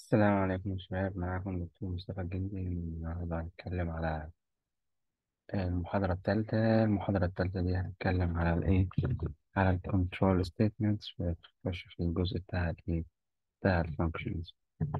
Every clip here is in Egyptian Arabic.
السلام عليكم يا شباب معاكم دكتور مصطفى الجندي النهاردة هنتكلم على المحاضرة الثالثة المحاضرة الثالثة دي هنتكلم على الإيه على ال control statements ونخش في الجزء بتاع الإيه بتاع ال functions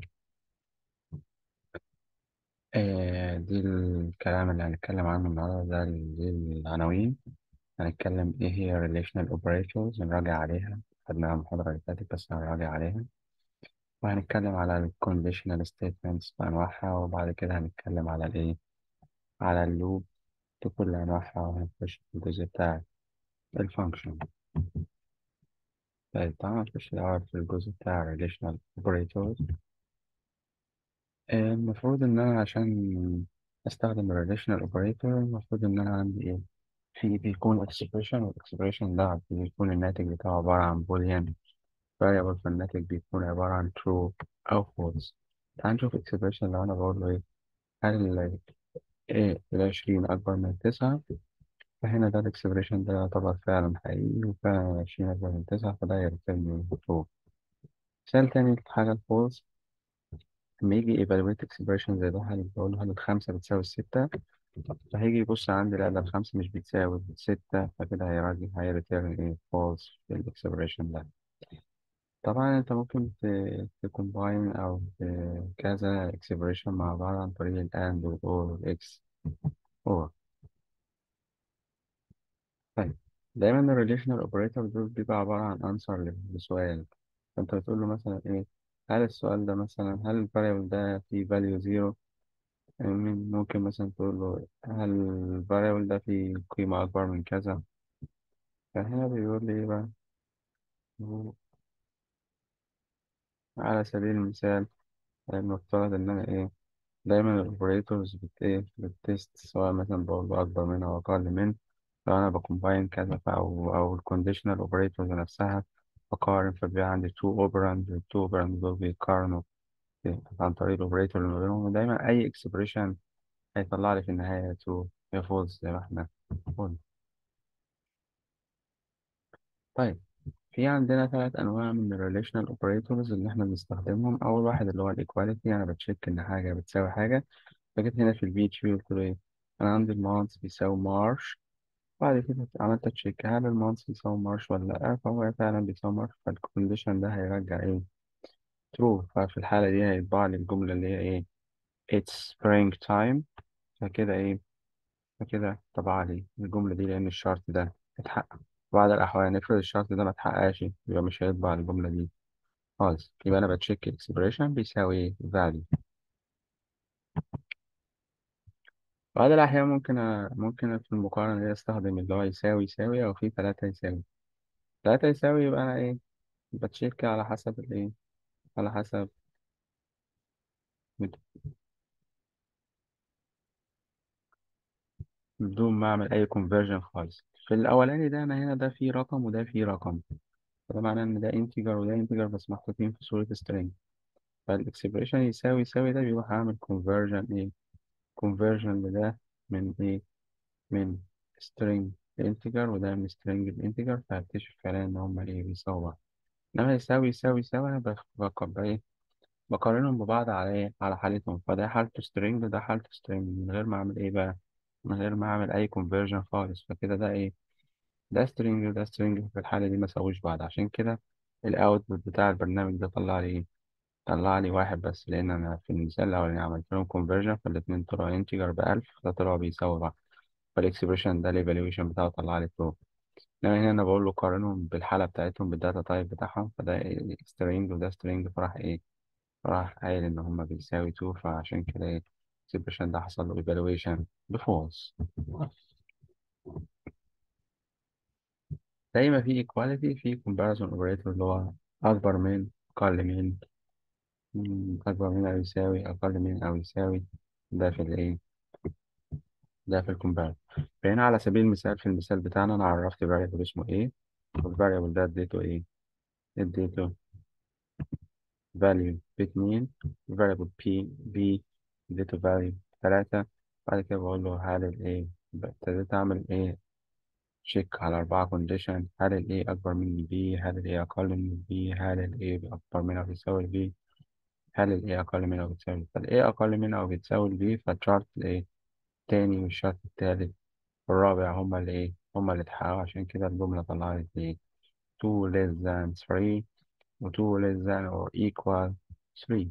آه دي الكلام اللي هنتكلم عنه النهاردة ده ال- دي العناوين هنتكلم إيه هي relational operators نراجع عليها خدناها المحاضرة اللي فاتت بس هنراجع عليها وهنتكلم على ال conditional statements بأنواعها وبعد كده هنتكلم على الإيه على اللوب بكل أنواعها وهنخش في الجزء بتاع الفانكشن طيب تعالى نخش الأول في الجزء بتاع relational operators آه، المفروض إن أنا عشان أستخدم ال relational operator المفروض إن أنا عندي إيه في بيكون expression والexpression ده بيكون الناتج بتاعه عبارة عن boolean variable فالناتج بيكون عبارة عن true أو false تعال نشوف expression لو أنا بقول له إيه هل ال إيه العشرين أكبر من تسعة فهنا ده الإكسبريشن ده يعتبر فعلا حقيقي وفعلا عشرين أكبر من تسعة فده يرتبني true مثال تاني الحاجة الفولس لما يجي evaluate expression زي ده هل بقول له هل الخمسة بتساوي الستة فهيجي يبص عندي لا ده الخمسة مش بتساوي ستة فكده هيراجع هيرتيرن ايه false في الاكسبريشن ده طبعا انت ممكن تكومباين او ت- كذا expression مع بعض عن طريق ال and وال or وال x or طيب دايما ال relational operator دول بيبقى عبارة عن answer لسؤال فانت بتقول له مثلا ايه هل السؤال ده مثلا هل ال variable ده فيه value zero مم- ممكن مثلا تقول له هل الفاريبل ده فيه قيمة أكبر من كذا فهنا بيقول لي إيه بقى هو على سبيل المثال المفترض إن أنا إيه دايما الأوبريتورز بت إيه بتست سواء مثلا بقول له أكبر من أو أقل من لو أنا بكومباين كذا ف- أو أو الكونديشنال أوبريتورز نفسها بقارن فبيبقى عندي تو أوبراند التو أوبراند دول بيقارنوا في- عن طريق الأوبريتور اللي ما بينهم ودايما أي إكسبريشن هيطلع لي في النهاية ترو يا فولس زي ما إحنا قلنا طيب في عندنا ثلاث أنواع من ال relational operators اللي إحنا بنستخدمهم أول واحد اللي هو ال equality أنا بتشيك إن حاجة بتساوي حاجة فجيت هنا في البي اتش قلت له إيه أنا عندي الماونس بيساوي مارش بعد كده عملت تشيك هل الماونس بيساوي مارش ولا لأ فهو فعلا بيساوي مارش فالكونديشن ده هيرجع إيه true ففي الحالة دي هيطبع لي الجملة اللي هي إيه it's spring time فكده إيه فكده طبع لي الجملة دي لأن الشرط ده اتحقق بعض الأحوال نفرض الشرط ده ما اتحققش يبقى مش هيطبع الجملة دي خالص يبقى أنا بتشيك إكسبريشن بيساوي إيه value بعض الأحيان ممكن أ... ممكن في المقارنة دي أستخدم اللي هو يساوي يساوي أو في تلاتة يساوي تلاتة يساوي يبقى أنا إيه بتشيك على حسب الإيه على حسب بدون ما أعمل أي conversion خالص في الأولاني ده أنا هنا ده فيه رقم وده فيه رقم فده معناه إن ده integer وده integer بس محطوطين في صورة string فالإكسبريشن يساوي يساوي ده بيروح أعمل conversion إيه conversion لده من إيه من string لإنتجر وده من string لإنتجر فهكتشف فعلا إن هما إيه بيساووا بعض إنما يساوي يساوي يساوي أنا بخ- بق- بق- إيه بقارنهم ببعض على إيه على حالتهم فده حالته string وده حالته string من غير ما أعمل إيه بقى من غير ما أعمل أي conversion خالص فكده ده إيه ده string وده string في الحالة دي ما ساووش بعض عشان كده الأوتبوت بتاع البرنامج ده طلع لي إيه طلع لي واحد بس لأن أنا في المثال الأولاني عملت لهم conversion فالاتنين طلعوا integer بألف فطلعوا بيساوي بعض فالإكسبريشن ده الإيفالويشن بتاعه طلع لي true إنما هنا أنا بقول له قارنهم بالحالة بتاعتهم بالداتا تايب بتاعهم فده string وده string فراح إيه راح قايل إن هما بيساوي 2 فعشان كده إيه الإكسبريشن ده حصل له evaluation بفولس زي ما في equality في comparison operator اللي هو أكبر من أقل من مم، أكبر من أو يساوي أقل من أو يساوي ده في الإيه ده في الكومباريزن فهنا على سبيل المثال في المثال بتاعنا أنا عرفت variable اسمه إيه والفاريبل ده اديته إيه اديته value باتنين variable p b اديته value تلاتة بعد كده بقول له هل الإيه ابتديت أعمل إيه تشيك على أربعة كونديشن هل ال A أكبر من ال B هل ال A أقل من ال B هل ال A أكبر من أو يساوي ال B هل ال A أقل من أو بتساوي فال A أقل من أو بتساوي ال B فالشرط ال A التاني والشرط التالت والرابع هما اللي إيه هما اللي اتحققوا عشان كده الجملة طلعت إيه 2 less than 3 و 2 less than or equal 3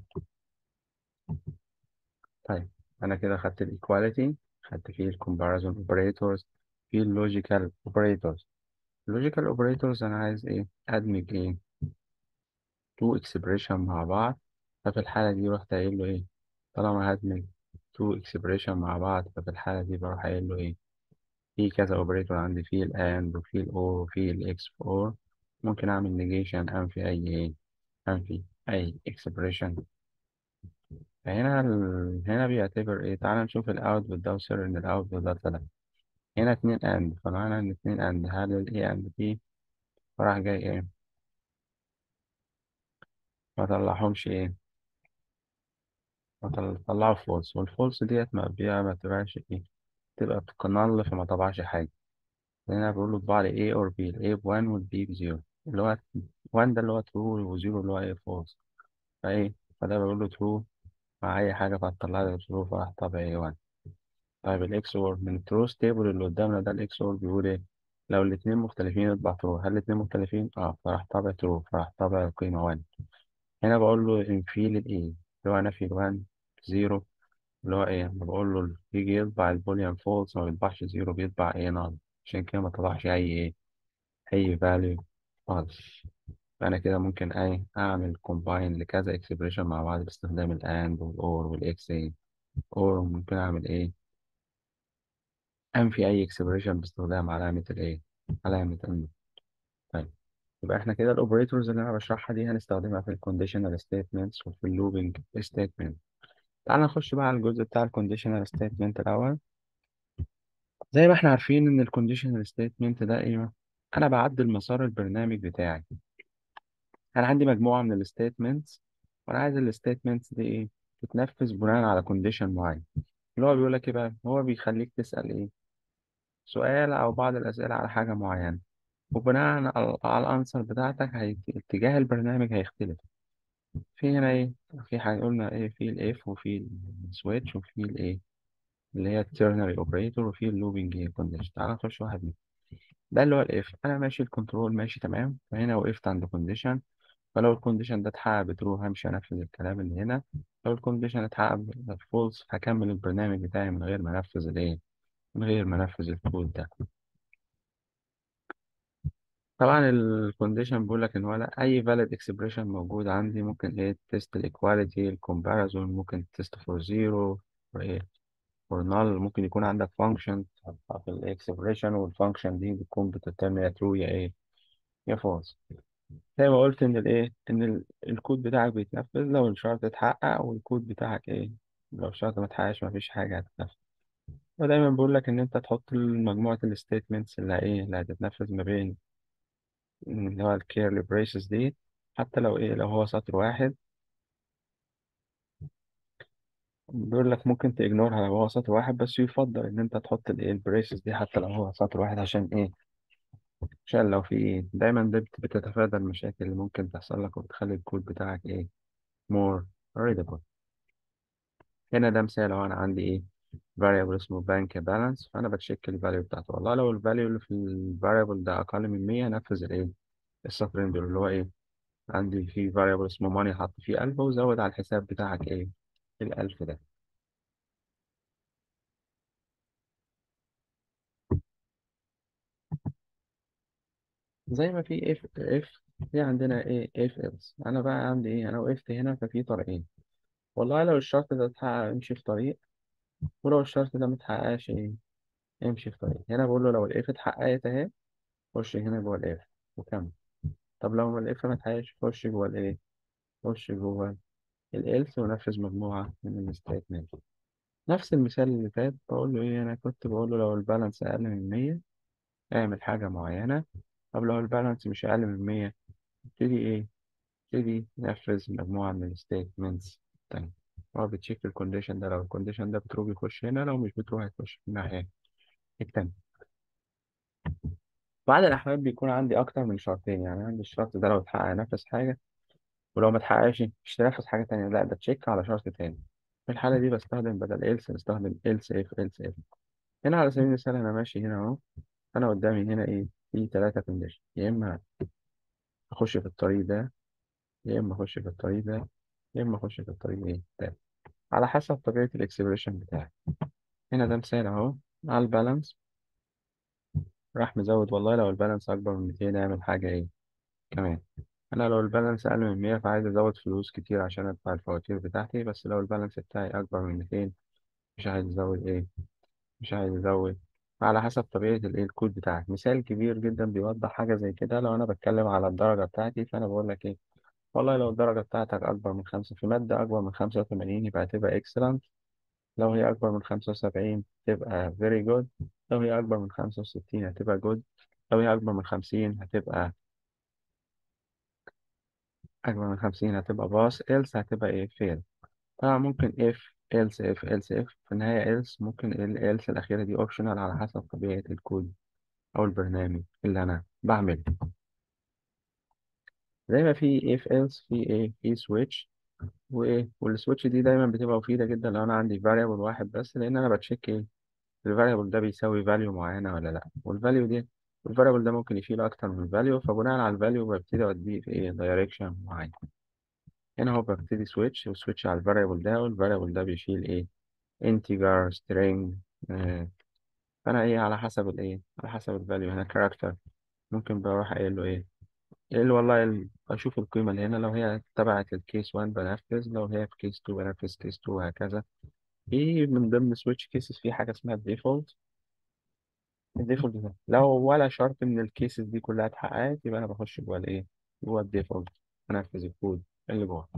طيب أنا كده خدت ال equality خدت فيه ال comparison operators في ال logical operators logical operators أنا عايز إيه أدمج إيه two expression مع بعض ففي الحالة دي رحت قايل له إيه طالما هدمج two expression مع بعض ففي الحالة دي بروح قايل له إيه في كذا اوبريتور عندي في ال AND وفي ال OR وفي ال X OR ممكن أعمل negation أنفي أي إيه أنفي أي expression فهنا ال... هنا بيعتبر إيه تعال نشوف ال output ده وسر إن ال output ده طلع هنا اتنين AND فمعنى إن اتنين AND هل ال A and B فراح جاي إيه ما طلعهمش إيه ما طل- طلعوا فولس والفولس ديت ما بيها ما تبقاش إيه تبقى بتقنال فما طبعش حاجة هنا بقول له طبع لي A or B ال A بوان وال B بزيرو اللي هو 1 ده اللي هو true وزيرو اللي هو إيه false فإيه فده بقول له true مع أي حاجة فهتطلع لي true فراح طبع إيه 1 طيب ال XOR من الترو ستيبل اللي قدامنا ده ال XOR بيقول إيه لو الاتنين مختلفين يطبع true هل الاتنين مختلفين؟ اه فراح طبع true فراح طبع القيمة 1 هنا بقول له انفيل ال A اللي هو نفي ال 1 0 اللي هو ايه لما بقول له يجي يطبع البوليان فولس ما بيطبعش زيرو بيطبع ايه نال عشان كده ما طبعش اي ايه اي فاليو خالص فانا كده ممكن ايه اعمل كومباين لكذا اكسبريشن مع بعض باستخدام الاند والاور والاكس ايه اور ممكن اعمل ايه انفي اي اكسبريشن باستخدام علامة الايه علامة ان طيب يبقى احنا كده الاوبريتورز اللي انا بشرحها دي هنستخدمها في الكونديشنال ستيتمنتس وفي اللوبينج ستيتمنت تعال نخش بقى على الجزء بتاع الكونديشنال ستيتمنت الاول زي ما احنا عارفين ان الكونديشنال ستيتمنت ده ايه انا بعدل مسار البرنامج بتاعي انا عندي مجموعه من الستيتمنتس وانا عايز الستيتمنتس دي ايه تتنفذ بناء على كونديشن معين اللي هو بيقول لك ايه بقى هو بيخليك تسال ايه سؤال او بعض الاسئله على حاجه معينه وبناء على على الانسر بتاعتك هي... اتجاه البرنامج هيختلف في هنا ايه في حاجه قلنا ايه في الاف وفي السويتش وفي الايه اللي هي التيرنري اوبريتور وفي اللوبينج كونديشن تعال نخش واحد منهم ده اللي هو الاف انا ماشي الكنترول ماشي تمام فهنا وقفت عند كونديشن فلو الكونديشن ده اتحقق بترو همشي انفذ الكلام اللي هنا لو الكونديشن اتحقق فولس هكمل البرنامج بتاعي من غير ما انفذ الايه من غير ما انفذ الكود ده طبعا الكونديشن بيقول لك ان ولا اي valid expression موجود عندي ممكن ايه تيست الايكواليتي الكومباريزون ممكن تيست فور زيرو وايه فور null ممكن يكون عندك function في الاكسبريشن والفانكشن دي بتكون بتتم يا true يا ايه يا false زي ما قلت ان الايه ان ال- الكود بتاعك بيتنفذ لو الشرط اتحقق والكود بتاعك ايه لو الشرط ما اتحققش مفيش حاجه هتتنفذ ودايما بقول لك ان انت تحط مجموعه الستيتمنتس اللي ايه اللي هتتنفذ ما بين اللي هو الكيرلي بريسز دي حتى لو ايه لو هو سطر واحد بيقول لك ممكن تignore لو هو سطر واحد بس يفضل ان انت تحط الايه البريسز دي حتى لو هو سطر واحد عشان ايه عشان لو في ايه دايما ده بت- بتتفادى المشاكل اللي ممكن تحصل لك وبتخلي الكود بتاعك ايه more readable هنا ده مثال لو انا عندي ايه variable اسمه bank balance فانا بتشيك الفاليو بتاعته والله لو الفاليو اللي في الفاريبل ده اقل من 100 نفذ الايه السطرين دول اللي هو ايه عندي في variable اسمه money حط فيه 1000 وزود على الحساب بتاعك ايه ال 1000 ده زي ما في if if في عندنا ايه if else انا بقى عندي ايه انا وقفت هنا ففي طريقين والله لو الشرط ده اتحقق امشي في طريق ولو الشرط ده متحققش ايه امشي في طريق هنا بقول له لو الاف اتحققت اهي خش هنا جوه الاف وكمل طب لو الاف ما اتحققش خش جوه الايه خش جوه الإلس ونفذ مجموعة من الستيتمنت نفس المثال اللي فات بقول له إيه أنا كنت بقول له لو البالانس أقل من مية اعمل حاجة معينة طب لو البالانس مش أقل من مية ابتدي إيه ابتدي نفذ مجموعة من الستيتمنتس تاني هو بتشيك الكونديشن ده لو الكونديشن ده بترو بيخش هنا لو مش بترو هيخش في الناحية التانية بعد الأحوال بيكون عندي أكتر من شرطين يعني عندي الشرط ده لو اتحقق نفذ حاجة ولو ما اتحققش مش تنفذ حاجة تانية لا ده تشيك على شرط تاني في الحالة دي بستخدم بدل else بستخدم else if else if هنا على سبيل المثال أنا ماشي هنا أهو أنا قدامي هنا إيه في تلاتة كونديشن يا إما أخش في الطريق ده يا إما أخش في الطريق ده يا إما أخش في الطريق إيه ده على حسب طبيعة الإكسبريشن بتاعي هنا ده مثال أهو على البالانس راح مزود والله لو البالانس أكبر من 200 أعمل حاجة إيه كمان أنا لو البالانس أقل من 100 فعايز أزود فلوس كتير عشان أدفع الفواتير بتاعتي بس لو البالانس بتاعي أكبر من 200 مش عايز أزود إيه مش عايز أزود على حسب طبيعة الإيه الكود بتاعك مثال كبير جدا بيوضح حاجة زي كده لو أنا بتكلم على الدرجة بتاعتي فأنا بقول لك إيه والله لو الدرجة بتاعتك أكبر من خمسة في مادة أكبر من خمسة وثمانين يبقى هتبقى excellent لو هي أكبر من خمسة وسبعين تبقى very good لو هي أكبر من خمسة وستين هتبقى good لو هي أكبر من خمسين هتبقى أكبر من خمسين هتبقى باص else هتبقى إيه fail طبعا ممكن if else if else if في النهاية else ممكن ال else الأخيرة دي optional على حسب طبيعة الكود أو البرنامج اللي أنا بعمله زي ما في if else في إيه في switch وإيه والسويتش دي دايما بتبقى مفيدة جدا لو أنا عندي variable واحد بس لأن أنا بتشيك إيه الفاريبل ده بيساوي فاليو معينة ولا لأ والفاليو دي الفاريبل ده ممكن يشيل أكتر من فاليو فبناء على الفاليو ببتدي أوديه في إيه دايركشن معين هنا هو ببتدي سويتش وسويتش على الفاريبل ده والفاريبل ده بيشيل إيه integer string آه. فأنا إيه على حسب الإيه على حسب الفاليو هنا character ممكن بروح قايل له إيه قايل له والله ال- أشوف القيمة اللي هنا لو هي تبعت الكيس 1 بنفذ لو هي في كيس 2 بنفذ كيس 2 وهكذا في من ضمن سويتش كيسز في حاجة اسمها default الديفولت ده لو ولا شرط من الكيسز دي كلها اتحققت يبقى انا بخش جوه الايه جوه الديفولت انفذ الكود اللي جوه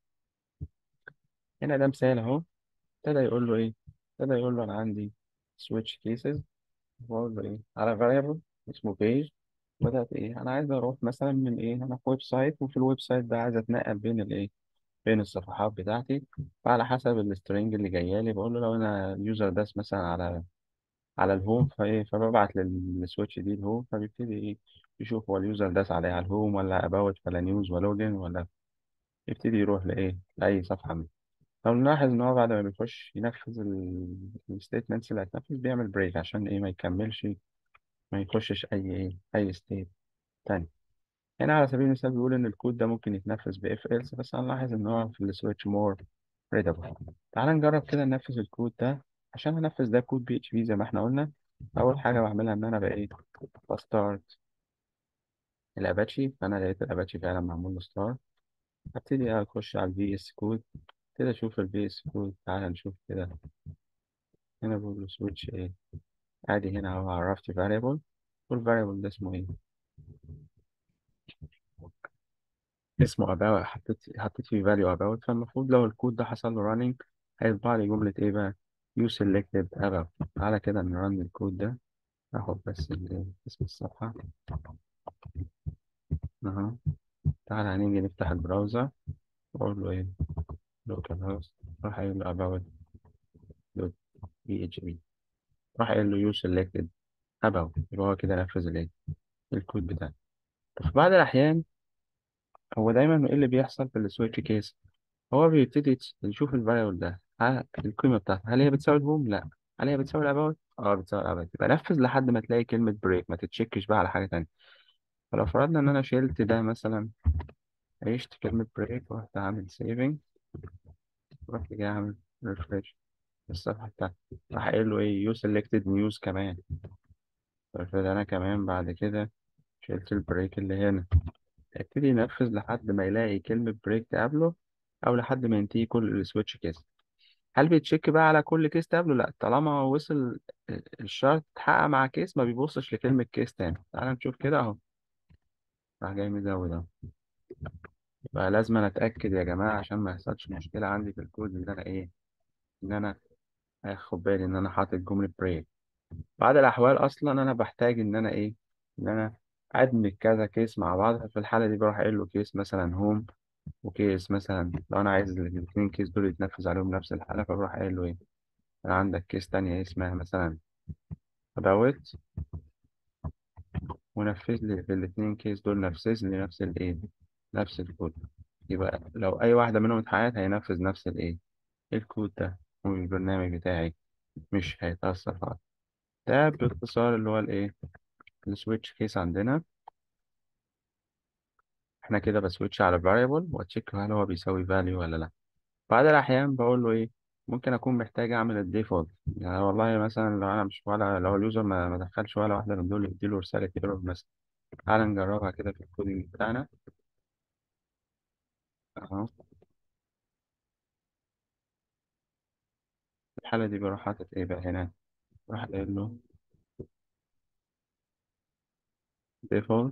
هنا ده مثال اهو ابتدى يقول له ايه ابتدى يقول له انا عندي switch cases بقول له ايه على variable اسمه page بدأت ايه انا عايز اروح مثلا من ايه انا في ويب سايت وفي الويب سايت ده عايز اتنقل بين الايه بين الصفحات بتاعتي فعلى حسب السترنج اللي جايه لي بقول له لو انا اليوزر داس مثلا على على الهوم فايه فببعت للسويتش دي الهوم فبيبتدي ايه يشوف هو اليوزر داس عليه على الهوم ولا اباوت ولا نيوز ولا لوجن ولا يبتدي يروح لايه لاي صفحه منه فبنلاحظ ان هو بعد ما بيخش ينفذ الستيتمنتس اللي هتنفذ بيعمل بريك عشان ايه ما يكملش ما يخشش اي ايه اي ستيت تاني هنا على سبيل المثال بيقول ان الكود ده ممكن يتنفذ ب if else بس هنلاحظ ان هو في السويتش مور readable تعال نجرب كده ننفذ الكود ده عشان انفذ ده كود بي اتش بي زي ما احنا قلنا اول حاجه بعملها ان انا بقيت بستارت الاباتشي فانا لقيت الاباتشي فعلا معمول له ستار ابتدي اخش على الفي اس كود كده اشوف الفي اس كود تعالى نشوف كده هنا بقول له سويتش ايه عادي هنا اهو عرفت فاريبل والفاريبل ده اسمه ايه اسمه about حطيت حطيت فيه value about فالمفروض لو الكود ده حصل له running هيطبع لي جملة ايه بقى you selected about تعالى كده نرن الكود ده اخد بس ال- اسم الصفحة اهو تعالى هنيجي نفتح البراوزر واقول له ايه local host راح قايل له about dot php راح قايل له you selected about يبقى هو كده نفذ الايه الكود بتاعي ففي بعض الأحيان هو دايما ايه اللي بيحصل في السويتش كيس هو بيبتدي يتس- يشوف الفاريبل ده ها القيمة بتاعته هل هي بتساوي الهوم؟ لا هل هي بتساوي الأباوت؟ اه بتساوي الأباوت يبقى نفذ لحد ما تلاقي كلمة بريك ما تتشكش بقى على حاجة تانية فلو فرضنا إن أنا شلت ده مثلا عشت كلمة بريك ورحت عامل سيفنج ورحت جاي عامل ريفريش الصفحة بتاعتي راح قايل له إيه يو سيلكتد نيوز كمان فافرض أنا كمان بعد كده شلت البريك اللي هنا ابتدي ينفذ لحد ما يلاقي كلمة بريك تقابله أو لحد ما ينتهي كل السويتش كيس هل بيتشيك بقى على كل كيس تقابله؟ لا طالما وصل الشرط اتحقق مع كيس ما بيبصش لكلمة كيس تاني تعال نشوف كده اهو راح جاي مزود اهو يبقى لازم أنا اتأكد يا جماعة عشان ما يحصلش مشكلة عندي في الكود ان انا ايه ان انا اخد بالي ان انا حاطط جملة بريك بعد الاحوال اصلا انا بحتاج ان انا ايه ان انا ادمج كذا كيس مع بعض في الحالة دي بروح قايل له كيس مثلا هوم وكيس مثلا لو انا عايز الاثنين كيس دول يتنفذ عليهم نفس الحالة فبروح قايل له ايه أنا عندك كيس تانية اسمها مثلا about ونفذ لي في الاتنين كيس دول نفذ لي نفس الايه نفس الكود يبقى لو أي واحدة منهم اتحققت هينفذ نفس الإيه الكود ده والبرنامج بتاعي مش هيتأثر خالص ده باختصار اللي هو الإيه السويتش كيس عندنا احنا كده بسويتش على variable واتشيك هل هو بيساوي value ولا لا بعد الأحيان بقول له إيه ممكن أكون محتاج أعمل الديفولت يعني والله مثلا لو أنا مش ولا لو اليوزر ما ما دخلش ولا واحدة من دول يديله رسالة ايرور مثلا تعال نجربها كده في الكودينج بتاعنا أهو في الحالة دي بروح حاطط إيه بقى هنا بروح قايل له default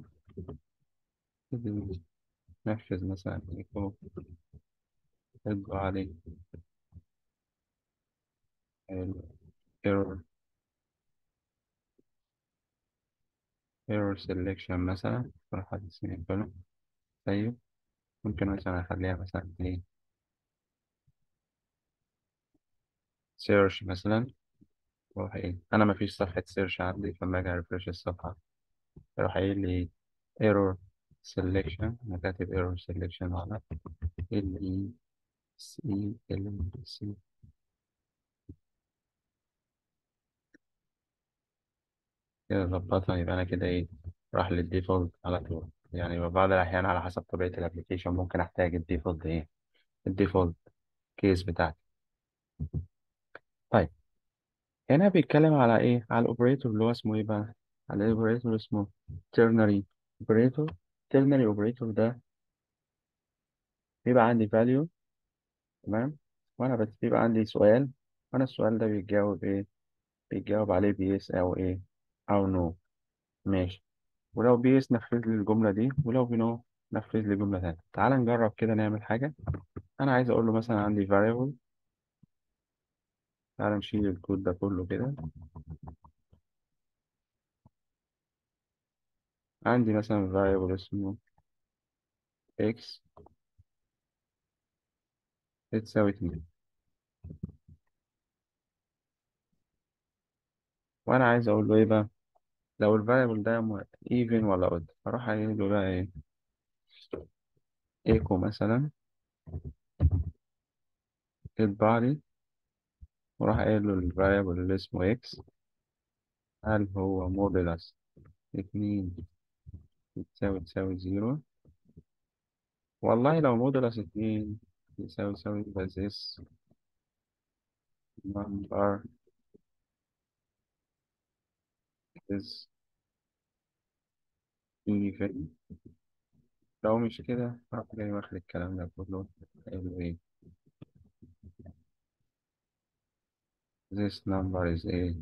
نفذ مثلا echo اطبع عليه error error selection مثلا بروح حاطط semicolon طيب ممكن مثلا أخليها مثلا إيه search مثلا بروح إيه أنا مفيش صفحة search عندي فلما أجي أرفرش الصفحة بروح قايل لي error selection أنا كاتب error selection على ال E C L C كده ظبطها يبقى أنا كده إيه راح للديفولت على طول يعني بعض الأحيان على حسب طبيعة الأبليكيشن ممكن أحتاج الديفولت إيه الديفولت كيس بتاعتي طيب هنا بيتكلم على إيه على الأوبريتور اللي هو اسمه إيه بقى على الأوبريتور اسمه ternary operator ternary operator ده بيبقى عندي value تمام وأنا بس بيبقى عندي سؤال وأنا السؤال ده بيتجاوب إيه بيتجاوب عليه بيس أو إيه أو نو ماشي ولو بيس نفذ لي الجملة دي ولو بنو نفذ لي جملة تانية تعال نجرب كده نعمل حاجة أنا عايز أقول له مثلا عندي variable تعال نشيل الكود ده كله كده عندي مثلا variable اسمه x تساوي اتنين وأنا عايز أقول له إيه بقى لو ال variable ده م- even ولا odd أروح أقول له بقى إيه echo مثلا اطبع لي وراح قايل له ال variable اللي اسمه x هل هو موديلس اتنين تساوي تساوي زيرو والله لو موديلس اتنين يساوي يساوي يبقى this number is even لو مش كده راح جاي واخد الكلام ده كله قايل له إيه this number is إيه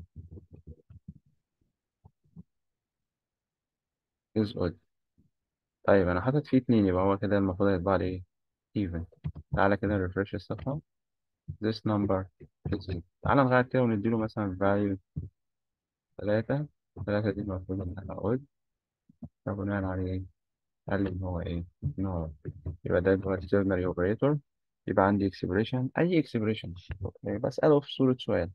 is odd طيب أنا حاطط فيه اتنين يبقى هو كده المفروض يطبع لي إيه even تعالى كده نرفرش الصفحة this number is even تعالى نغير كده ونديله مثلا value تلاتة تلاتة دي المفروض إنها odd فبناء عليه إيه قال لي إن هو إيه إن هو يبقى ده اللي هو external operator يبقى عندي expression أي expression بسأله في صورة سؤال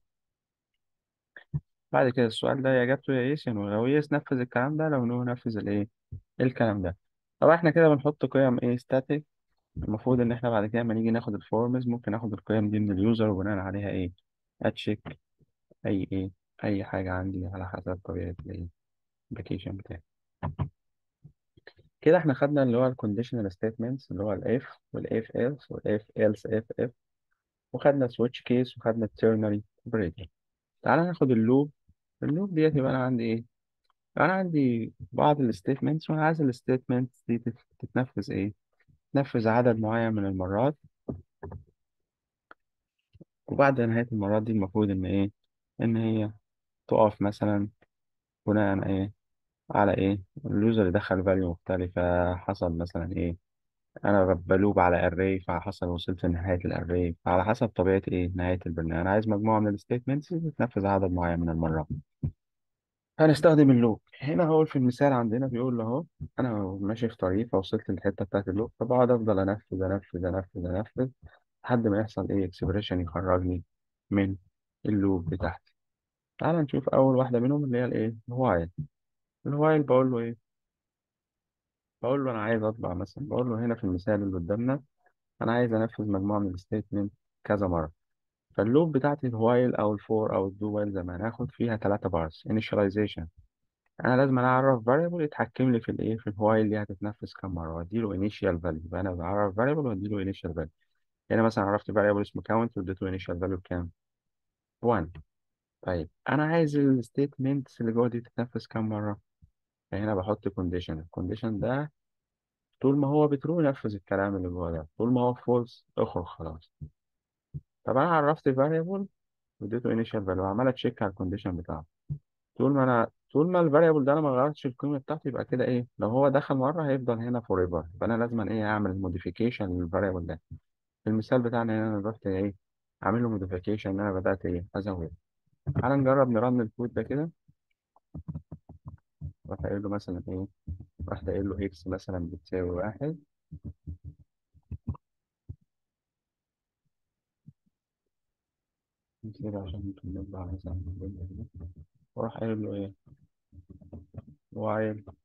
بعد كده السؤال ده يا إجابته يا يس يا نو لو يس نفذ الكلام ده لو نو نفذ الإيه الكلام ده طب إحنا كده بنحط قيم إيه static المفروض إن إحنا بعد كده لما نيجي ناخد الفورمز ممكن ناخد القيم دي من اليوزر وبناء عليها إيه أتشيك أي إيه أي حاجة عندي على حسب طبيعة الإيه الأبلكيشن بتاعي كده احنا خدنا اللي هو الكونديشنال ستيتمنتس اللي هو الاف والاف else والاف else اف اف وخدنا السويتش كيس وخدنا الترنري اوبريتور تعالى ناخد اللوب اللوب ديت يبقى انا عندي ايه انا عندي بعض الستيتمنتس وانا عايز الستيتمنتس دي تت- تتنفذ ايه تنفذ عدد معين من المرات وبعد نهاية المرات دي المفروض ان ايه ان هي تقف مثلا بناء ايه على ايه اليوزر يدخل فاليو مختلفة حصل مثلا ايه انا بلوب على array فحصل وصلت لنهاية الاري فعلى حسب طبيعة ايه نهاية البرنامج انا عايز مجموعة من الستيتمنتس تنفذ عدد معين من المرات هنستخدم اللوب هنا هو في المثال عندنا بيقول له اهو انا ماشي في طريق فوصلت للحتة بتاعت اللوب فبقعد افضل انفذ انفذ انفذ انفذ لحد ما يحصل ايه اكسبريشن يخرجني من اللوب بتاعتي تعال نشوف اول واحدة منهم اللي هي الايه الوايل الوايل بقول له ايه بقول له انا عايز اطبع مثلا بقول له هنا في المثال اللي قدامنا انا عايز انفذ مجموعه من الستيتمنت كذا مره فاللوب بتاعتي الوايل او الفور او الدو وايل زي ما هناخد فيها ثلاثه بارس initialization انا لازم أنا اعرف variable يتحكم لي في الايه في الوايل دي هتتنفذ كام مره واديله initial value يبقى انا بعرف variable واديله initial value هنا مثلا عرفت variable اسمه count واديته initial value بكام 1 طيب انا عايز الستيتمنتس اللي جوه دي تتنفذ كام مره فهنا بحط condition الكونديشن ده طول ما هو بترو نفذ الكلام اللي جوه ده طول ما هو فولس اخرج خلاص طب انا عرفت variable واديته initial value وعمال اتشيك على الكونديشن بتاعه طول ما انا طول ما الفاريبل ده انا ما غيرتش القيمه بتاعته يبقى كده ايه لو هو دخل مره هيفضل هنا فور ايفر فانا لازم ايه اعمل موديفيكيشن للفاريبل ده في المثال بتاعنا هنا انا رحت ايه عامل له موديفيكيشن ان انا بدات ايه ازود تعال نجرب نرن الكود ده كده رحت قايل له مثلا ايه رحت قايل له اكس مثلا بتساوي واحد كده عشان نطلع مثلا الجملة دي. وراح قايل له ايه وايل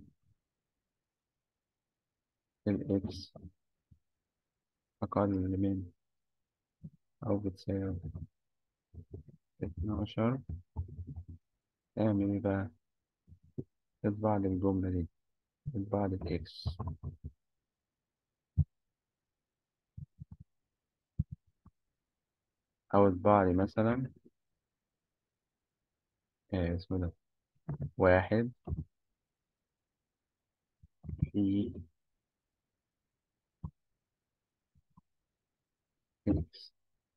الاكس اقل من او بتساوي 12 اعمل ايه بقى اطبع لي الجملة دي اطبع لي الاكس او اطبع لي مثلا آه اسمه ده واحد في اكس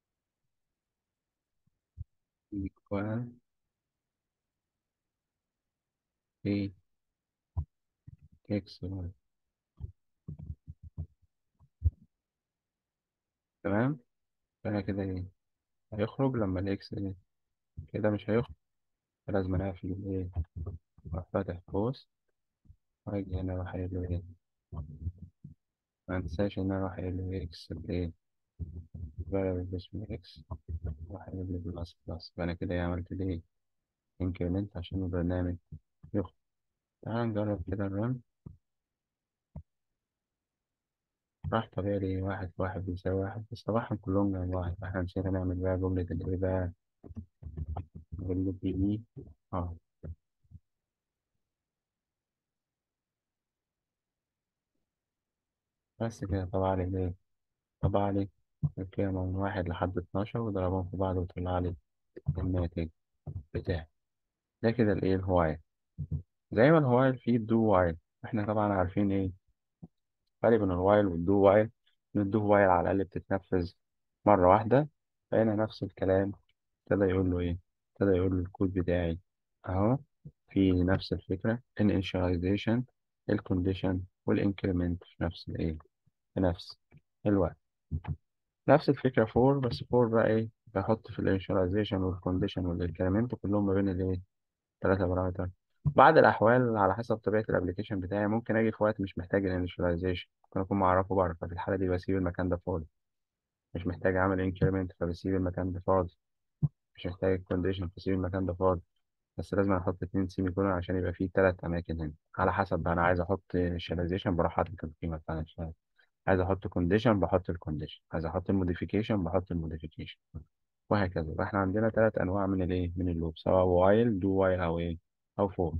equal ايه اكس واي تمام فانا كده ايه هيخرج لما الاكس ايه كده مش هيخرج لازم انا اقفل الايه اروح فاتح قوس واجي هنا اروح قايل له ايه ما انساش ان انا اروح قايل له اكس الايه variable اسمه اكس اروح قايل له بلس بلس فانا كده إيه عملت ايه انكريمنت عشان البرنامج يخرج تعال نجرب كده الرن راح طبيعي لي واحد في واحد بيساوي واحد بس طبعا كلهم جنب واحد فاحنا نسينا نعمل بقى جملة الايه بقى جملة دي دي اه بس كده طبعا لي ايه طبعا لي القيم من واحد لحد اتناشر وضربهم في بعض وطلع لي الناتج بتاعي ده كده الايه الهوايل زي ما الهوايل فيه الدو وايل احنا طبعا عارفين ايه الفرق بين الوايل والدو وايل ان الدو وايل على الأقل بتتنفذ مرة واحدة فهنا نفس الكلام ابتدى يقول له ايه ابتدى يقول له الكود بتاعي اهو في نفس الفكرة initialization الكونديشن والانكريمنت في نفس الايه في نفس الوقت نفس الفكرة فور بس فور بقى ايه بحط في الانيشاليزيشن والكونديشن والانكريمنت كلهم ما بين الايه ثلاثة بارامتر بعض الأحوال على حسب طبيعة الأبليكيشن بتاعي ممكن أجي في وقت مش محتاج الانيشاليزيشن ممكن أكون معرفه بره ففي الحالة دي بسيب المكان ده فاضي مش محتاج أعمل انكريمنت فبسيب المكان ده فاضي مش محتاج الكونديشن فبسيب المكان ده فاضي بس لازم احط اتنين سيمي كولون عشان يبقى فيه تلات اماكن هنا على حسب بقى انا عايز احط initialization بروح حاطط القيمه بتاع الانيشال عايز احط كونديشن بحط الكونديشن عايز احط الموديفيكيشن بحط الموديفيكيشن وهكذا يبقى احنا عندنا تلات انواع من الايه من اللوب سواء وايل دو وايل او ايه او فور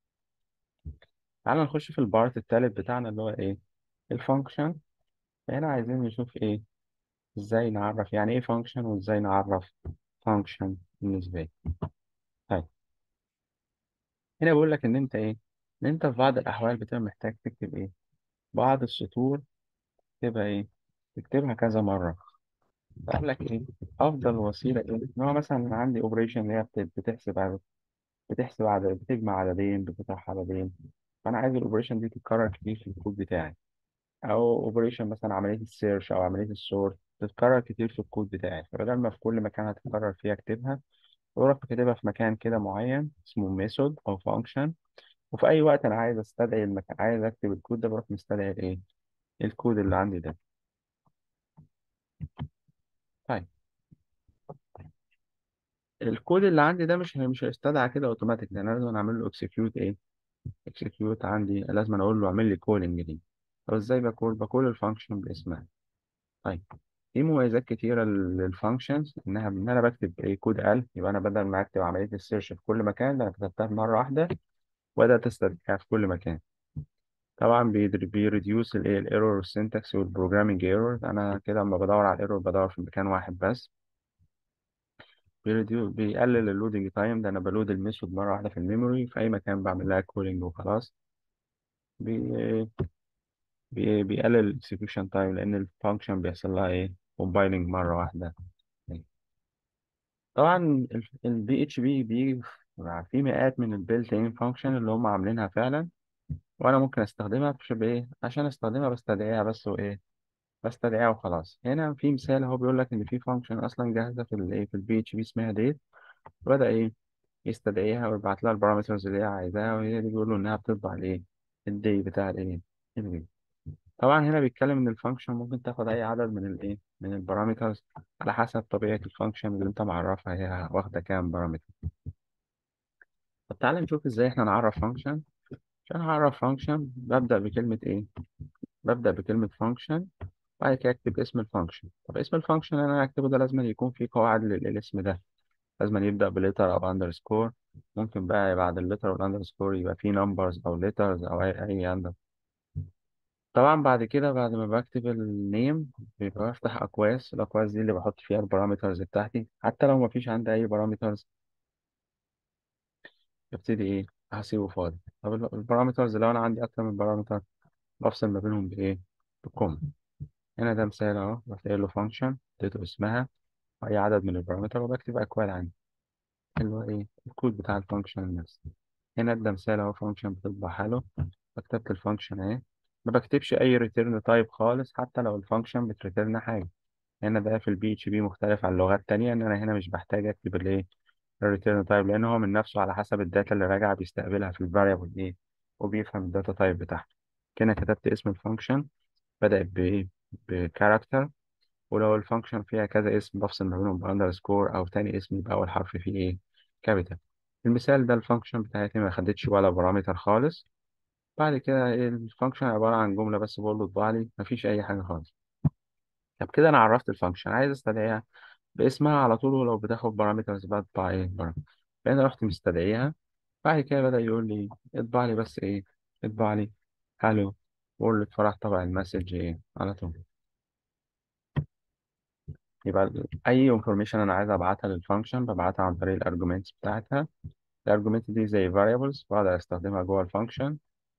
تعال نخش في البارت التالت بتاعنا اللي هو ايه الفانكشن هنا عايزين نشوف ايه ازاي نعرف يعني ايه فانكشن وازاي نعرف فانكشن بالنسبه لي طيب هنا بقول لك ان انت ايه ان انت في بعض الاحوال بتبقى محتاج تكتب ايه بعض السطور تبقى ايه تكتبها كذا مره فقال لك ايه افضل وسيله ايه ان هو مثلا عندي اوبريشن اللي هي بت- بتحسب عدد بتحسب عدد بتجمع عددين بتطرح عددين فانا عايز الاوبريشن دي تتكرر كتير في الكود بتاعي او اوبريشن مثلا عمليه السيرش او عمليه السورت تتكرر كتير في الكود بتاعي فبدل ما في كل مكان هتتكرر فيها اكتبها بروح كاتبها في مكان كده معين اسمه ميثود او فانكشن وفي اي وقت انا عايز استدعي المكان عايز اكتب الكود ده بروح مستدعي الايه الكود اللي عندي ده طيب الكود اللي عندي ده مش هي- مش هيستدعى كده اوتوماتيك ده انا لازم اعمل له اكسكيوت ايه اكسكيوت عندي لازم أنا اقول له اعمل لي كولينج دي طب ازاي بكول بكول الفانكشن باسمها طيب في مميزات كتيرة للفانكشنز إنها إن أنا بكتب إيه كود ألف يبقى أنا بدل ما أكتب عملية السيرش في كل مكان ده أنا كتبتها مرة واحدة وبدأت أستدعيها في كل مكان طبعا بيريديوس الايه الايرور والسنتكس والبروجرامينج ايرور انا كده لما بدور على الايرور بدور في مكان واحد بس بيريديو بيقلل اللودنج تايم ده انا بلود الميثود مره واحده في الميموري في اي مكان بعمل لها كولينج وخلاص بي بي بيقلل الاكسكيوشن تايم لان الفانكشن بيحصل لها ايه كومبايلنج مره واحده طبعا البي اتش بي بيجي في مئات من البيلت ان فانكشن اللي هم عاملينها فعلا وانا ممكن استخدمها في بايه عشان استخدمها بستدعيها بس وايه بستدعيها وخلاص هنا في مثال هو بيقول لك ان في فانكشن اصلا جاهزه في الايه في البي اتش بي اسمها ديت بدأ ايه يستدعيها ويبعت لها البارامترز اللي هي عايزاها وهي دي بيقول له انها بتطبع الايه الدي بتاع الايه الدي طبعا هنا بيتكلم ان الفانكشن ممكن تاخد اي عدد من الايه من البارامترز على حسب طبيعه الفانكشن اللي انت معرفها هي واخده كام بارامتر طب تعالى نشوف ازاي احنا نعرف فانكشن عشان اعرف فانكشن ببدأ بكلمه ايه ببدأ بكلمه فانكشن بعد كده اكتب اسم الفانكشن طب اسم الفانكشن اللي انا هكتبه ده لازم يكون فيه قواعد لل- للاسم ده لازم يبدأ بليتر او اندرسكور ممكن بقى بعد الليتر والاندرسكور يبقى فيه نمبرز او ليترز او اي اي عندك طبعا بعد كده بعد ما بكتب النيم بيبقى بفتح اكواس الاكواس دي اللي بحط فيها البارامترز بتاعتي حتى لو مفيش عندي اي بارامترز ببتدي ايه هسيبه فاضي طب ال- البارامترز لو انا عندي اكتر من بارامتر بفصل ما بينهم بايه بكوما هنا ده مثال اهو بفتح له فانكشن اديته اسمها اي عدد من البارامتر وبكتب اكواد عندي اللي هو ايه الكود بتاع الفانكشن نفسه هنا ده مثال اهو فانكشن بتطبع حاله فكتبت الفانكشن اهي ما بكتبش اي ريتيرن تايب خالص حتى لو الفانكشن بتريتيرن حاجه هنا ده في البي اتش بي مختلف عن اللغات التانية ان انا هنا مش بحتاج اكتب الايه الريتيرن تايب لان هو من نفسه على حسب الداتا اللي راجع بيستقبلها في الفاريبل ايه وبيفهم الداتا تايب بتاعها كده كتبت اسم الفانكشن بدأت بايه بكاركتر ولو الفانكشن فيها كذا اسم بفصل ما بينهم باندرسكور او تاني اسم يبقى اول حرف فيه ايه كابيتال المثال ده الفانكشن بتاعتي ما خدتش ولا بارامتر خالص بعد كده إيه الفانكشن عبارة عن جملة بس بقول له اطبع لي مفيش أي حاجة خالص طب كده أنا عرفت الفانكشن عايز أستدعيها باسمها على طول ولو بتاخد بارامترز بطبع إيه بارامتر فأنا رحت مستدعيها بعد كده بدأ يقول لي اطبع لي بس إيه اطبع لي هالو وورلد فراح طبع المسج إيه على طول يبقى ال- أي انفورميشن أنا عايز أبعتها للفانكشن ببعتها عن طريق الأرجومنتس بتاعتها الأرجومنت دي زي variables بقدر أستخدمها جوه الفانكشن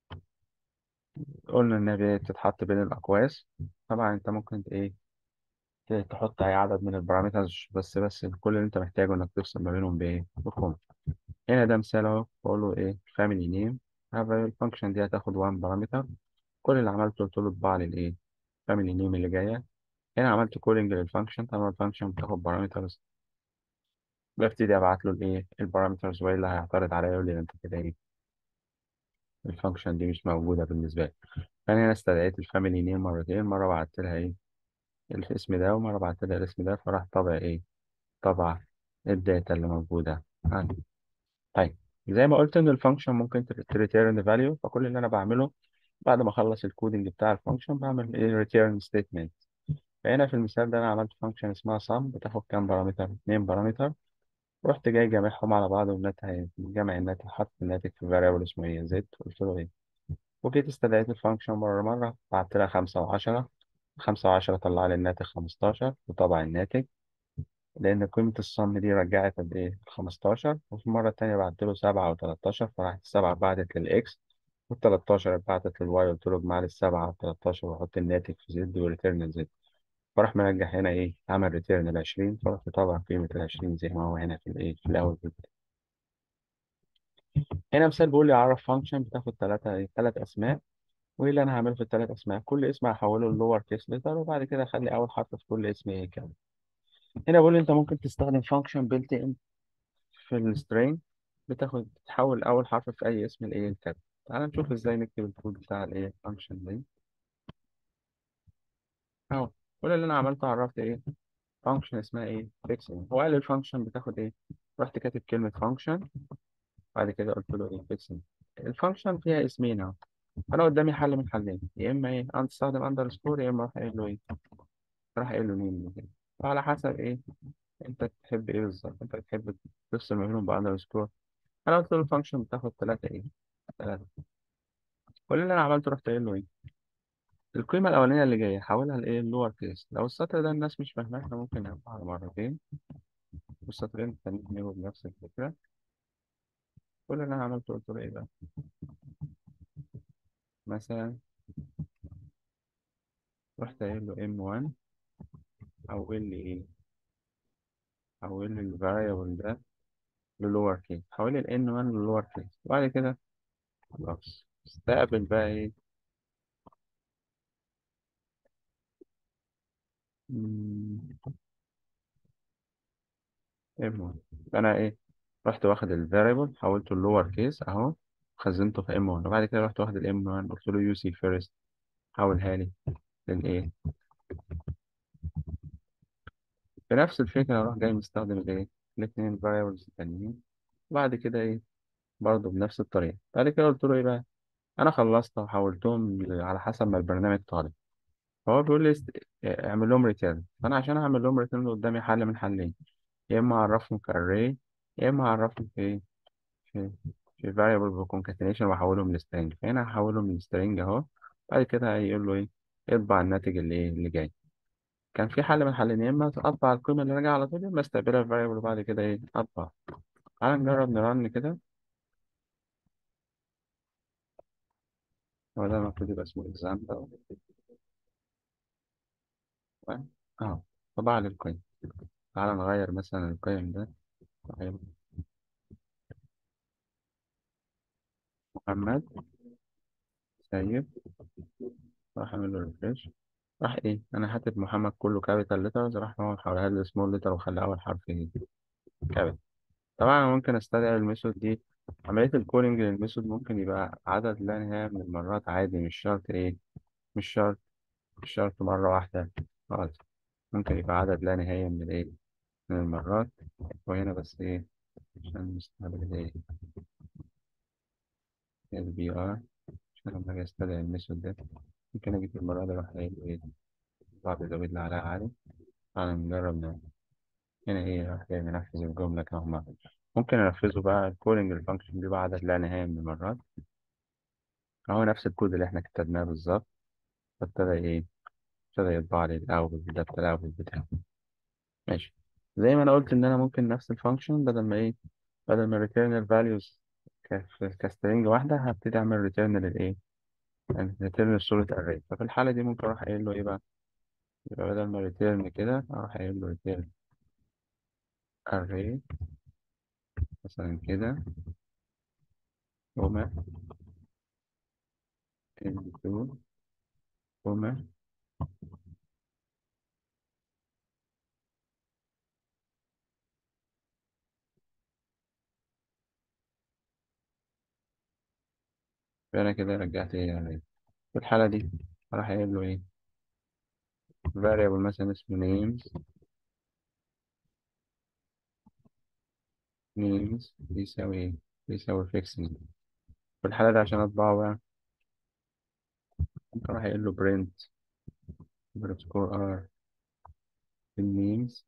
قلنا إن هي بتتحط بين الأقواس طبعا أنت ممكن إيه ت- تحط أي عدد من البارامترز بس بس كل اللي أنت محتاجه إنك تفصل ما بينهم بإيه؟ بكوما هنا ده مثال أهو بقول له إيه family name الفانكشن دي هتاخد 1 بارامتر كل اللي عملته قلت له اطبع لي الإيه family name اللي جاية هنا عملت كولينج للفانكشن طبعا الفانكشن بتاخد بارامترز ببتدي أبعت له الإيه البارامترز وإيه اللي هيعترض عليا يقول لي ده أنت كده إيه الفانكشن دي مش موجودة بالنسبة لي فأنا هنا استدعيت الفاميلي نيم مرتين مرة بعت لها إيه الاسم ده ومرة بعت لها الاسم ده فراح طبع إيه طبع الداتا اللي موجودة عندي طيب زي ما قلت إن الفانكشن ممكن تريتيرن فاليو فكل اللي أنا بعمله بعد ما أخلص الكودينج بتاع الفانكشن بعمل إيه ريتيرن ستيتمنت فهنا في المثال ده أنا عملت فانكشن اسمها sum بتاخد كام بارامتر اتنين بارامتر رحت جاي جامعهم على بعض والناتج جمع الناتج حط الناتج في variable اسمه إيه زد قلت له إيه وجيت استدعيت الفانكشن مرة مرة بعت لها خمسة وعشرة خمسة وعشرة طلع لي الناتج خمستاشر وطبع الناتج لأن قيمة الصم دي رجعت قد إيه؟ خمستاشر وفي المرة التانية بعت له سبعة وتلاتاشر فراحت السبعة بعتت للإكس والتلاتاشر بعتت للواي قلت له اجمع لي السبعة والتلاتاشر وحط الناتج في زد وريتيرن زد فراح مرجع هنا إيه؟ عمل ريتيرن العشرين فرحت طبع قيمة العشرين زي ما هو هنا في الإيه؟ في الأول هنا مثال بيقول لي عرف فانكشن بتاخد تلاتة تلات أسماء وايه اللي انا هعمله في الثلاث اسماء كل اسم هحوله للور كيس ليتر وبعد كده اخلي اول حرف في كل اسم ايه كام هنا بقول لي انت ممكن تستخدم فانكشن بيلت ان في السترينج بتاخد تحول اول حرف في اي اسم لايه الكاب تعال نشوف ازاي نكتب الكود بتاع الايه فانكشن دي اهو كل اللي انا عملته عرفت ايه فانكشن اسمها ايه فيكسنج هو قال الفانكشن بتاخد ايه رحت كاتب كلمة فانكشن بعد كده قلت له ايه فيكسنج الفانكشن فيها اسمين اهو انا قدامي حل من حلين يا اما ايه انت تستخدم اندرسكور يا اما اروح قايل له ايه راح قايل له مين كده فعلى حسب ايه انت بتحب ايه بالظبط انت بتحب تفصل ما بينهم باندرسكور انا قلت له الفانكشن بتاخد ثلاثة ايه ثلاثة كل اللي انا عملته رحت قايل له ايه القيمة الأولانية اللي جاية حولها لإيه اللور كيس لو السطر ده الناس مش فاهماه احنا ممكن نعملها على مرتين والسطرين التانيين يبقوا بنفس الفكرة كل اللي أنا عملته قلت له إيه بقى مثلا رحت قايل له M1 حول لي إيه حول لي الفاريبل ده للور كيس حول لي ال N1 للور كيس وبعد كده خلاص استقبل بقى إيه مم، M1 أنا إيه رحت واخد الفاريبل حولته للور كيس أهو خزنته في M1 وبعد كده رحت واخد ال M1 قلت له يو سي فيرست حولها لي للإيه بنفس الفكرة أروح جاي مستخدم الإيه الاتنين variables التانيين وبعد كده إيه برضه بنفس الطريقة بعد كده قلت له إيه بقى أنا خلصت وحولتهم ل- على حسب ما البرنامج طالب فهو بيقول لي است... اعمل لهم ريتيرن فأنا عشان أعمل لهم ريتيرن قدامي حل من حلين يا إما أعرفهم في array يا إما أعرفهم في إيه في في variable concatenation وأحولهم لstring فهنا هحولهم لstring أهو بعد كده هيقول له إيه اطبع الناتج اللي إيه اللي جاي كان في حل من الحلين يا إما أطبع القيمة اللي راجعة على طول يا إما استقبلها في variable وبعد كده إيه أطبع تعال نجرب نرن كده هو ده المفروض يبقى اسمه exam ده اه طبعا للقيم تعال نغير مثلا القيم ده نغير محمد سيد راح اعمل له ريفريش راح ايه انا هكتب محمد كله كابيتال ليترز راح هو حولها لي سمول ليتر وخلى اول حرف ايه كابيتال طبعا أنا ممكن استدعي الميثود دي عملية الكولينج للميثود ممكن يبقى عدد لا نهاية من المرات عادي مش شرط ايه مش شرط مش شرط مرة واحدة خالص ممكن يبقى عدد لا نهاية من الايه من المرات وهنا بس ايه عشان نستقبل ايه البي ار عشان لما اجي استدعي الميثود ده ممكن اجي في المرة دي اروح قايل ايه بعد ازود لي عليها عالي تعالى نجرب نعمل هنا ايه راح جاي منفذ الجملة كهما ممكن انفذه بقى الكولينج الفانكشن دي بقى عدد لا نهاية من المرات اهو نفس الكود اللي احنا كتبناه بالظبط فابتدى ايه ابتدى يطبع لي الاول ده الاول بتاعه ماشي زي ما انا قلت ان انا ممكن نفس الفانكشن بدل ما ايه بدل ما return values كسترينج واحدة هبتدي اعمل ريتيرن للايه يعني ريتيرن لصورة array ففي الحالة دي ممكن اروح قايل له ايه بقى يبقى بدل ما ريتيرن كده اروح قايل له ريتيرن array مثلا كده كوما into كوما فانا كده رجعت ايه array في الحالة دي اروح قايل له ايه variable مثلا اسمه names names بيساوي ايه بيساوي fixing في الحالة دي عشان اطبعه بقى ممكن اروح قايل له print underscore r النيمز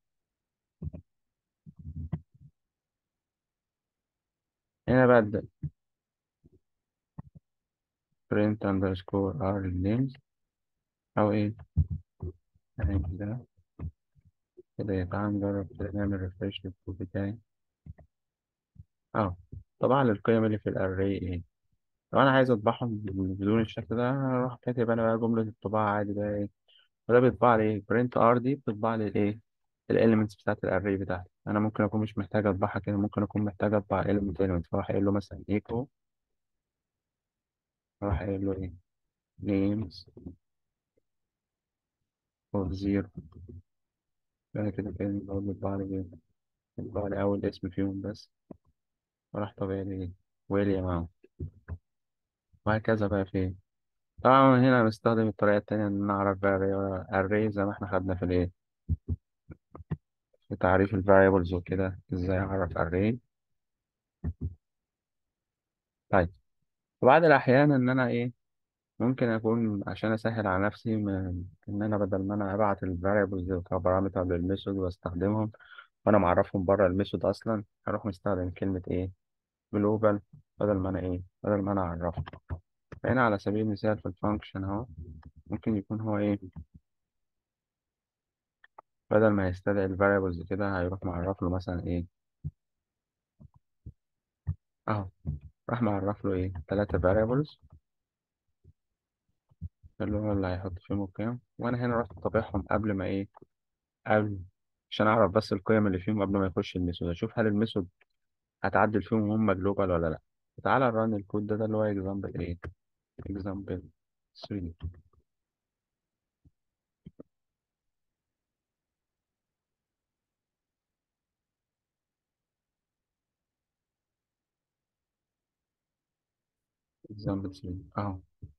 هنا بقى ده print underscore r النيمز او ايه يعني كده كده تعال نجرب كده نعمل ريفريش للكود بتاعي اه طبعا القيم اللي في الاري ايه لو انا عايز اطبعهم بدون الشكل ده هروح كاتب انا بقى جملة الطباعة عادي بقى ايه وده بيطبع لي ايه print r دي بتطبع لي الايه الاليمنتس بتاعت الاري بتاعتي انا ممكن اكون مش محتاج اطبعها كده ممكن اكون محتاج اطبع element element فاروح قايل له مثلا echo اروح قايل له ايه names of zero بعد كده كده بقول بيطبع لي ايه بيطبع لي اول اسم فيهم بس وراح طبيعي لي ايه ويليام اهو وهكذا بقى في ايه طبعا هنا بنستخدم الطريقة التانية إن نعرف بقى array زي ما احنا خدنا في الايه في تعريف ال variables وكده ازاي اعرف array طيب وبعض الأحيان إن أنا إيه ممكن أكون عشان أسهل على نفسي م- إن أنا بدل ما أنا أبعت الفاريبلز كبارامتر للميثود وأستخدمهم وأنا معرفهم بره الميثود أصلا هروح مستخدم كلمة إيه جلوبال بدل ما أنا إيه بدل ما أنا أعرفه فهنا على سبيل المثال في الفانكشن أهو ممكن يكون هو إيه بدل ما يستدعي الفاريبلز كده هيروح معرف له مثلا إيه أهو راح معرف له إيه تلاتة variables اللي هو اللي هيحط فيهم القيم وأنا هنا رحت طابعهم قبل ما إيه قبل عشان أعرف بس القيم اللي فيهم قبل ما يخش الميثود أشوف هل الميثود هتعدل فيهم هم جلوبال ولا لأ تعالى نرن الكود ده ده اللي هو example إيه example 3 example 3 أهو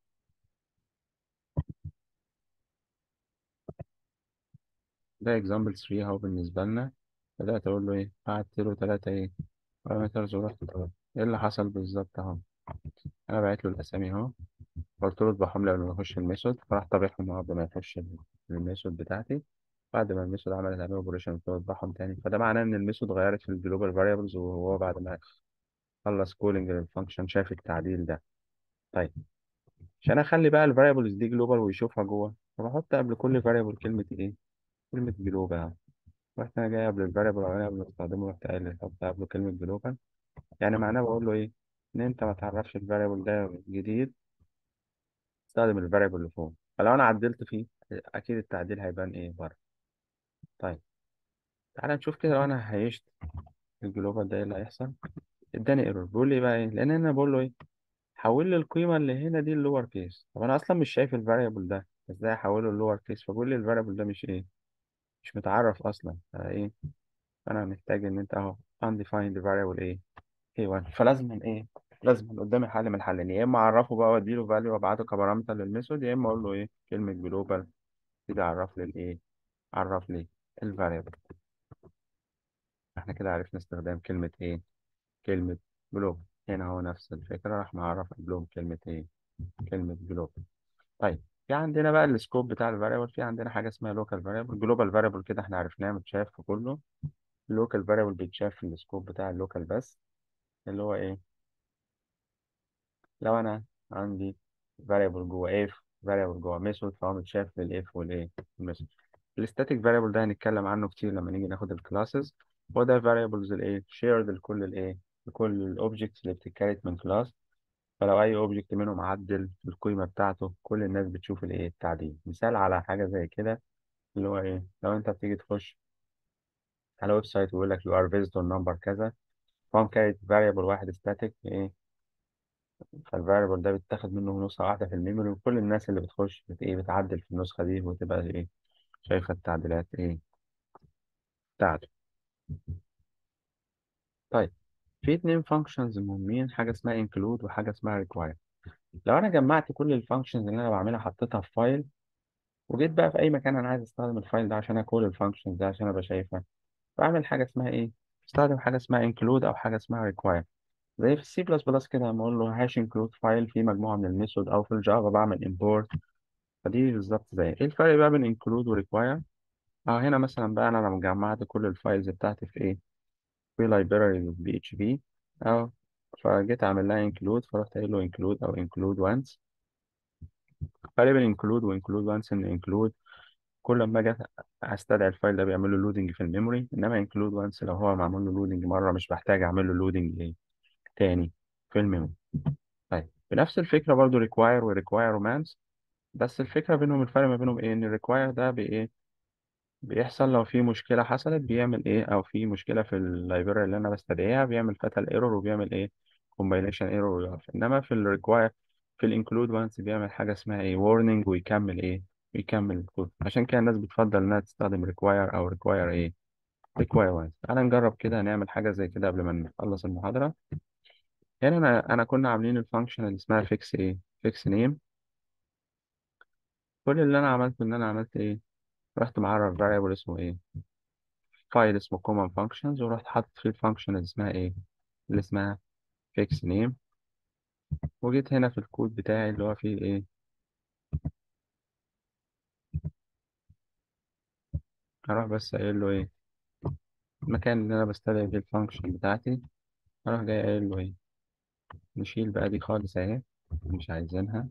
ده example 3 أهو بالنسبة لنا بدأت أقول له إيه بعت له تلاتة إيه parameters ورحت طبعا إيه اللي حصل بالظبط أهو أنا بعت له الأسامي أهو قلت له اطبعهم لي قبل ما يخش الميثود فراح طابعهم قبل ما يخش ال- الميثود بتاعتي بعد ما الميثود عملت عليه اوبريشن قلت له اطبعهم تاني فده معناه ان الميثود غيرت في الجلوبال فاريبلز وهو بعد ما خلص كولينج للفانكشن شاف التعديل ده طيب عشان اخلي بقى الفاريبلز دي جلوبال ويشوفها جوه فبحط قبل كل فاريبل كلمة ايه كلمة جلوبال رحت انا جاي قبل الفاريبل الاولاني قبل ما استخدمه رحت قايل له حط قبله كلمة جلوبال يعني معناه بقول له ايه ان انت ما تعرفش الفاريبل ده جديد استخدم الفاريبل اللي فوق فلو انا عدلت فيه اكيد التعديل هيبان ايه بره طيب تعالى نشوف كده لو انا هيشت الجلوبال ده ايه اللي هيحصل اداني ايرور بيقول لي بقى ايه لان انا بقول له ايه حول لي القيمه اللي هنا دي اللور كيس طب انا اصلا مش شايف الفاريبل ده ازاي احوله اللور كيس فبقول لي الفاريبل ده مش ايه مش متعرف اصلا فايه انا محتاج ان انت اهو undefined variable ايه A1 فلازم ايه لازم قدامي حل من الحلين يا اما اعرفه بقى واديله فاليو وابعته كبارامتر للميثود يا اما اقول له ايه كلمه جلوبال كده عرف لي الايه عرف لي الفاريبل احنا كده عرفنا استخدام كلمة ايه كلمة جلوبال هنا هو نفس الفكرة راح نعرف قبلهم كلمة ايه كلمة جلوبال طيب في عندنا بقى السكوب بتاع الفاريبل في عندنا حاجة اسمها لوكال فاريبل جلوبال فاريبل كده احنا عرفناه متشاف في كله اللوكال فاريبل بيتشاف في السكوب بتاع اللوكال بس اللي هو ايه لو انا عندي فاريبل جوه اف فاريبل جوه ميثود فهو متشاف للاف والايه الميثود الستاتيك فاريبل ده هنتكلم عنه كتير لما نيجي ناخد الكلاسز هو ده فاريبلز الايه شيرد لكل الايه لكل الاوبجكتس اللي بتتكريت من كلاس فلو اي اوبجكت منهم عدل في القيمه بتاعته كل الناس بتشوف الايه التعديل مثال على حاجه زي كده اللي هو ايه لو انت بتيجي تخش على ويب سايت ويقول لك you are visitor number كذا فهم كانت فاريبل واحد static ايه فالفاريبل ده بيتاخد منه نسخه واحده في الميموري وكل الناس اللي بتخش بت ايه بتعدل في النسخه دي وتبقى ايه شايفه التعديلات ايه بتاعته طيب في اتنين فانكشنز مهمين حاجه اسمها include وحاجه اسمها require لو انا جمعت كل الفانكشنز اللي انا بعملها حطيتها في فايل وجيت بقى في اي مكان انا عايز استخدم الفايل ده عشان اكول الفانكشنز ده عشان ابقى شايفها بعمل حاجه اسمها ايه استخدم حاجه اسمها include او حاجه اسمها require زي في السي بلس بلس كده لما اقول له هاش انكلود فايل فيه مجموعه من الميثود او في الجافا بعمل import فدي بالظبط زي ايه الفرق بقى بين انكلود وريكواير اه هنا مثلا بقى انا لما جمعت كل الفايلز بتاعتي في ايه في library بي اتش بي اه فجيت اعمل لها انكلود فرحت قايل له انكلود او انكلود وانس فرق بين انكلود وانكلود وانس ان انكلود كل ما اجي استدعي الفايل ده بيعمل له لودنج في الميموري انما انكلود وانس لو هو معمول له لودنج مره مش بحتاج اعمل له لودنج ايه تاني في الميموري طيب بنفس الفكره برضو require و requirements بس الفكره بينهم الفرق ما بينهم ايه ان require ده بايه بيحصل لو في مشكله حصلت بيعمل ايه او في مشكله في اللايبراري اللي انا بستدعيها بيعمل فاتال ايرور وبيعمل ايه كومباينيشن ايرور ويقف انما في الريكواير في الانكلود وانس بيعمل حاجه اسمها ايه warning ويكمل ايه ويكمل الكود عشان كده الناس بتفضل انها تستخدم require او require ايه require once تعالى نجرب كده نعمل حاجه زي كده قبل ما نخلص المحاضره هنا انا انا كنا عاملين الفانكشن اللي اسمها فيكس ايه فيكس نيم كل اللي انا عملته ان انا عملت ايه رحت معرف variable اسمه ايه فايل اسمه common functions ورحت حاطط فيه الفانكشن اللي اسمها ايه اللي اسمها fix name وجيت هنا في الكود بتاعي اللي هو فيه ايه هروح بس قايل له ايه المكان اللي انا بستدعي فيه الفانكشن بتاعتي هروح جاي قايل له ايه نشيل بقى دي خالص اهي مش عايزينها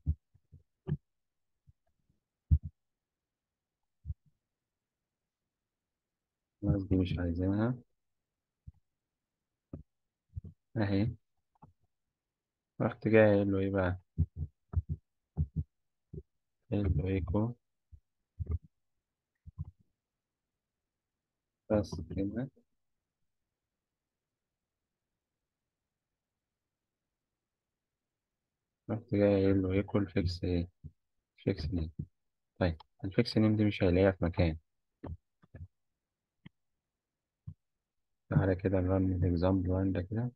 خلاص دي مش عايزينها اهي رحت جاي قايل له ايه بقى قايل له ايكو بس كده رحت جاي قايل له ايكو الفيكس ايه فيكس نيم طيب الفيكس نيم دي مش هيلاقيها في مكان تعالى كده نرن الاكزامبل 1 ده كده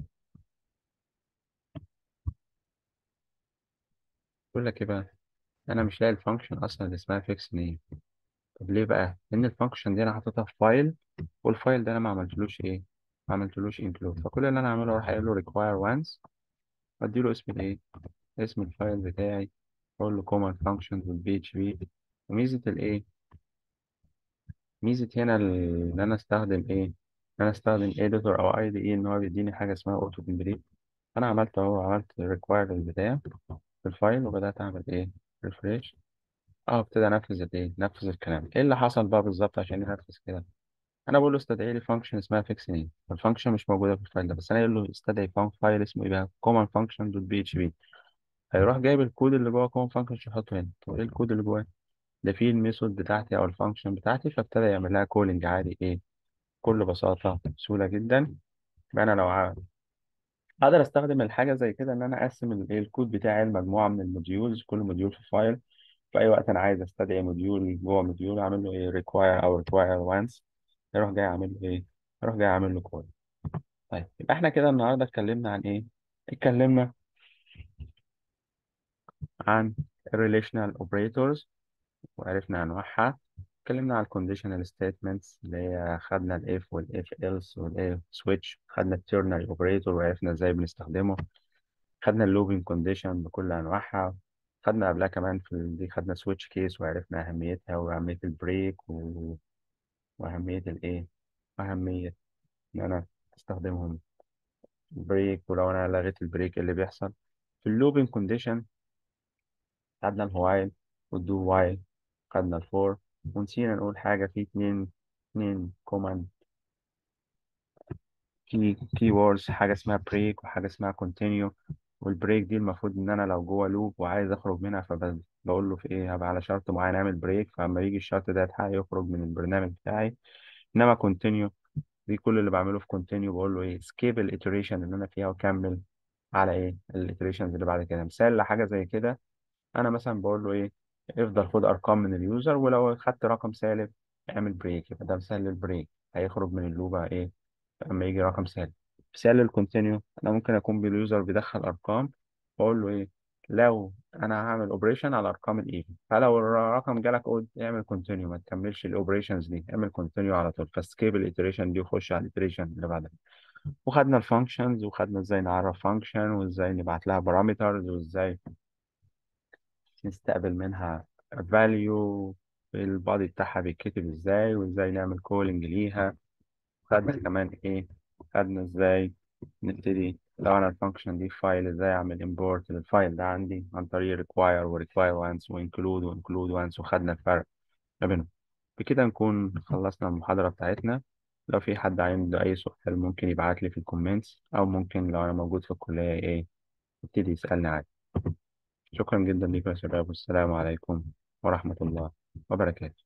بقول لك ايه بقى انا مش لاقي الفانكشن اصلا اللي اسمها فيكس نيم طب ليه بقى لان الفانكشن دي انا حاططها في فايل والفايل ده انا ما عملتلوش ايه ما عملتلوش انكلود فكل اللي انا هعمله اروح قايل له require once واديله اسم الايه اسم الفايل بتاعي اقول له common functions بي اتش بي وميزه الايه ميزه هنا ال- ان انا استخدم ايه ان انا استخدم editor او اي دي اي ان هو بيديني حاجه اسمها اوتو كومبليت انا عملت اهو عملت require بتاعي في الفايل وبدات اعمل ايه ريفريش اه ابتدى انفذ الايه نفذ الكلام ايه اللي حصل بقى بالظبط عشان ينفذ كده انا بقول له استدعي لي فانكشن اسمها فيكس نيم الفانكشن مش موجوده في الفايل ده بس انا قايل له استدعي فايل اسمه ايه بقى common function دوت بي اتش بي هيروح جايب الكود اللي جوه common function يحطه هنا طب ايه الكود اللي جواه ده فيه الميثود بتاعتي او الفانكشن بتاعتي فابتدى يعمل لها كولينج عادي ايه بكل بساطه بسهوله جدا يبقى انا لو عاوز اقدر استخدم الحاجه زي كده ان انا اقسم الايه الكود بتاعي لمجموعه من الموديولز كل موديول في فايل في اي وقت انا عايز استدعي موديول جوه موديول اعمل له ايه require او require once يروح جاي اعمل له ايه يروح جاي اعمل له كول طيب يبقى احنا كده النهارده اتكلمنا عن ايه اتكلمنا عن relational operators وعرفنا انواعها اتكلمنا عن conditional statements اللي هي خدنا ال if وال if else وال if switch خدنا ال ternary operator وعرفنا ازاي بنستخدمه خدنا ال looping condition بكل انواعها خدنا قبلها كمان في ال- دي خدنا switch case وعرفنا اهميتها واهمية البريك و... واهمية الايه واهمية ان انا استخدمهم بريك ولو انا لغيت البريك إيه اللي بيحصل في اللوبين كونديشن خدنا الوايل والدو وايل خدنا الفور ونسينا نقول حاجة في اتنين اتنين كوماند في كي ووردز حاجة اسمها بريك وحاجة اسمها كونتينيو والبريك دي المفروض إن أنا لو جوه لوب وعايز أخرج منها فبقول له في إيه هبقى على شرط معين أعمل بريك فلما يجي الشرط ده يتحقق يخرج من البرنامج بتاعي إنما كونتينيو دي كل اللي بعمله في كونتينيو بقول له إيه سكيب الإتريشن اللي أنا فيها وكمل على إيه الإتريشنز اللي بعد كده مثال لحاجة زي كده انا مثلا بقول له ايه افضل خد ارقام من اليوزر ولو خدت رقم سالب اعمل بريك يبقى ده مثال للبريك هيخرج من اللوبة ايه لما يجي رقم سالب مثال للكونتينيو انا ممكن اكون باليوزر بيدخل ارقام واقول له ايه لو انا هعمل اوبريشن على ارقام الايفن فلو الرقم جالك قول اعمل كونتينيو ما تكملش الاوبريشنز دي اعمل كونتينيو على طول فسكيب الايتريشن دي وخش على الايتريشن اللي بعدها وخدنا الفانكشنز وخدنا ازاي نعرف فانكشن وازاي نبعت لها بارامترز وازاي نستقبل منها value البادي بتاعها بيتكتب ازاي وازاي نعمل كولينج ليها خدنا كمان ايه خدنا ازاي نبتدي لو انا الفانكشن دي فايل ازاي اعمل import للفايل ده عندي عن طريق require و require once و include و include once وخدنا الفرق ما بينهم بكده نكون خلصنا المحاضرة بتاعتنا لو في حد عنده أي سؤال ممكن يبعت لي في الكومنتس أو ممكن لو أنا موجود في الكلية إيه يبتدي يسألني عادي شكرا جدا لك يا شباب والسلام عليكم ورحمة الله وبركاته